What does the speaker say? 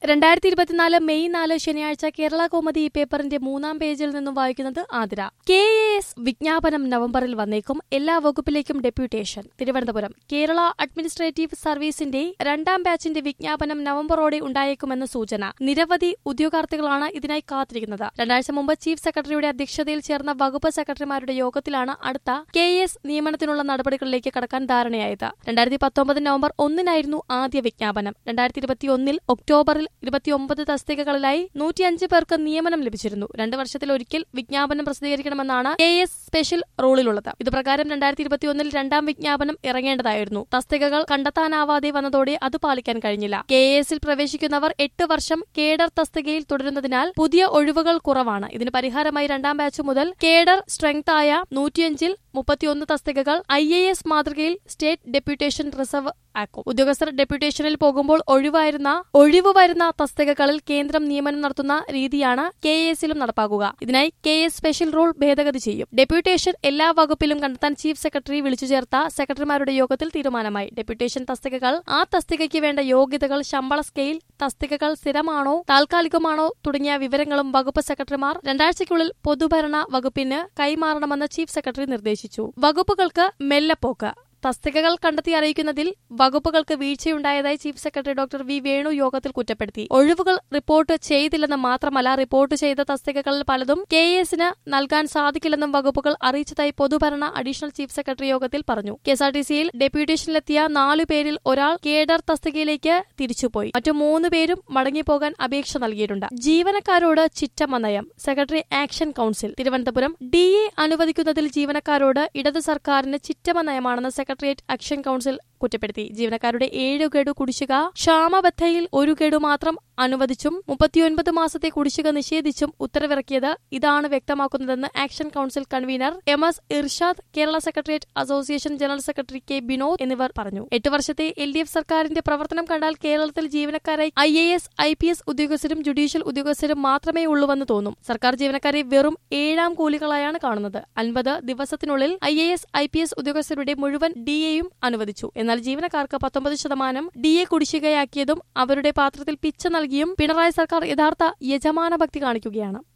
രണ്ടായിരത്തി ഇരുപത്തിനാല് മെയ് നാല് ശനിയാഴ്ച കേരള കോമതി ഈ പേപ്പറിന്റെ മൂന്നാം പേജിൽ നിന്നും വായിക്കുന്നത് ആതിര കെ എ എസ് വിജ്ഞാപനം നവംബറിൽ വന്നേക്കും എല്ലാ വകുപ്പിലേക്കും ഡെപ്യൂട്ടേഷൻ തിരുവനന്തപുരം കേരള അഡ്മിനിസ്ട്രേറ്റീവ് സർവീസിന്റെ രണ്ടാം ബാച്ചിന്റെ വിജ്ഞാപനം നവംബറോടെ ഉണ്ടായേക്കുമെന്ന് സൂചന നിരവധി ഉദ്യോഗാർത്ഥികളാണ് ഇതിനായി കാത്തിരിക്കുന്നത് രണ്ടാഴ്ച മുമ്പ് ചീഫ് സെക്രട്ടറിയുടെ അധ്യക്ഷതയിൽ ചേർന്ന വകുപ്പ് സെക്രട്ടറിമാരുടെ യോഗത്തിലാണ് അടുത്ത കെ എസ് നിയമനത്തിനുള്ള നടപടികളിലേക്ക് കടക്കാൻ ധാരണയായത് രണ്ടായിരത്തി പത്തൊമ്പത് നവംബർ ഒന്നിനായിരുന്നു ആദ്യ വിജ്ഞാപനം രണ്ടായിരത്തി ഇരുപത്തിയൊന്നിൽ ഒക്ടോബറിൽ ഇരുപത്തിയൊമ്പത് തസ്തികകളിലായി നൂറ്റിയഞ്ച് പേർക്ക് നിയമനം ലഭിച്ചിരുന്നു രണ്ട് വർഷത്തിൽ ഒരിക്കൽ വിജ്ഞാപനം പ്രസിദ്ധീകരിക്കണമെന്നാണ് കെ എസ് സ്പെഷ്യൽ റൂളിലുള്ളത് ഇതുപ്രകാരം രണ്ടായിരത്തി ഇരുപത്തിയൊന്നിൽ രണ്ടാം വിജ്ഞാപനം ഇറങ്ങേണ്ടതായിരുന്നു തസ്തികകൾ കണ്ടെത്താനാവാതെ വന്നതോടെ അത് പാലിക്കാൻ കഴിഞ്ഞില്ല കെ എസിൽ പ്രവേശിക്കുന്നവർ എട്ട് വർഷം കേഡർ തസ്തികയിൽ തുടരുന്നതിനാൽ പുതിയ ഒഴിവുകൾ കുറവാണ് ഇതിന് പരിഹാരമായി രണ്ടാം ബാച്ച് മുതൽ കേഡർ സ്ട്രെങ്ത് ആയ നൂറ്റിയഞ്ചിൽ മുപ്പത്തിയൊന്ന് തസ്തികകൾ ഐ എ എസ് മാതൃകയിൽ സ്റ്റേറ്റ് ഡെപ്യൂട്ടേഷൻ റിസർവ് ആക്കും ഉദ്യോഗസ്ഥർ ഡെപ്യൂട്ടേഷനിൽ പോകുമ്പോൾ ഒഴിവായിരുന്ന ഒഴിവ് വരുന്ന തസ്തികകളിൽ കേന്ദ്രം നിയമനം നടത്തുന്ന രീതിയാണ് കെ എസിലും നടപ്പാക്കുക ഇതിനായി കെ എസ് സ്പെഷ്യൽ റൂൾ ഭേദഗതി ചെയ്യും ഡെപ്യൂട്ടേഷൻ എല്ലാ വകുപ്പിലും കണ്ടെത്താൻ ചീഫ് സെക്രട്ടറി വിളിച്ചു ചേർത്ത സെക്രട്ടറിമാരുടെ യോഗത്തിൽ തീരുമാനമായി ഡെപ്യൂട്ടേഷൻ തസ്തികകൾ ആ തസ്തികയ്ക്ക് വേണ്ട യോഗ്യതകൾ ശമ്പള സ്കെയിൽ തസ്തികകൾ സ്ഥിരമാണോ താൽക്കാലികമാണോ തുടങ്ങിയ വിവരങ്ങളും വകുപ്പ് സെക്രട്ടറിമാർ രണ്ടാഴ്ചയ്ക്കുള്ളിൽ പൊതുഭരണ വകുപ്പിന് കൈമാറണമെന്ന് ചീഫ് സെക്രട്ടറി നിർദ്ദേശിച്ചു വകുപ്പുകൾക്ക് മെല്ലെപ്പോക്ക് തസ്തികകൾ കണ്ടെത്തി അറിയിക്കുന്നതിൽ വകുപ്പുകൾക്ക് വീഴ്ചയുണ്ടായതായി chief secretary doctor V Venu യോഗത്തിൽ കുറ്റപ്പെടുത്തി ഒഴിവുകൾ റിപ്പോർട്ട് ചെയ്തില്ലെന്ന് മാത്രമല്ല റിപ്പോർട്ട് ചെയ്ത തസ്തികകളിൽ പലതും കെ എസിന് നൽകാൻ സാധിക്കില്ലെന്നും വകുപ്പുകൾ അറിയിച്ചതായി പൊതുഭരണ അഡീഷണൽ ചീഫ് സെക്രട്ടറി യോഗത്തിൽ പറഞ്ഞു കെ എസ് ആർ ടി സിയിൽ ഡെപ്യൂട്ടേഷനിലെത്തിയ നാലു പേരിൽ ഒരാൾ കേഡർ തസ്തികയിലേക്ക് തിരിച്ചുപോയി മറ്റു മൂന്ന് പേരും മടങ്ങിപ്പോകാൻ അപേക്ഷ നൽകിയിട്ടുണ്ട് ജീവനക്കാരോട് ചിറ്റമ്മ നയം secretary action council Thiruvananthapuram D A അനുവദിക്കുന്നതിൽ ജീവനക്കാരോട് ഇടത് സർക്കാരിന് ചിറ്റമ്മ നയമാണെന്ന് സെക്രട്ടേറിയറ്റ് ആക്ഷൻ കൌൺസിൽ കുറ്റപ്പെടുത്തി ജീവനക്കാരുടെ ഏഴ് ഗഡു കുടിശ്ശിക ക്ഷാമബദ്ധയിൽ ഒരു ഗഡു മാത്രം അനുവദിച്ചും മുപ്പത്തിയൊൻപത് മാസത്തെ കുടിശ്ശിക നിഷേധിച്ചും ഉത്തരവിറക്കിയത് ഇതാണ് വ്യക്തമാക്കുന്നതെന്ന് action council convener M S Irshad Kerala secretariat association general secretary K Binod എന്നിവർ പറഞ്ഞു എട്ട് വർഷത്തെ എൽ ഡി എഫ് സർക്കാരിന്റെ പ്രവർത്തനം കണ്ടാൽ കേരളത്തിൽ ജീവനക്കാരായി I A S I P S ഉദ്യോഗസ്ഥരും ജുഡീഷ്യൽ ഉദ്യോഗസ്ഥരും മാത്രമേ ഉള്ളൂവെന്ന് തോന്നും സർക്കാർ ജീവനക്കാരെ വെറും ഏഴാം കൂലികളായാണ് കാണുന്നത് അൻപത് ദിവസത്തിനുള്ളിൽ I A S I P S ഉദ്യോഗസ്ഥരുടെ മുഴുവൻ ഡി എയും അനുവദിച്ചു എന്നാൽ ജീവനക്കാർക്ക് പത്തൊമ്പത് ശതമാനം ഡി എ കുടിശ്ശികയാക്കിയതും അവരുടെ പാത്രത്തിൽ പിച്ച നൽകിയും പിണറായി സർക്കാർ യഥാർത്ഥ യജമാന ഭക്തി കാണിക്കുകയാണ്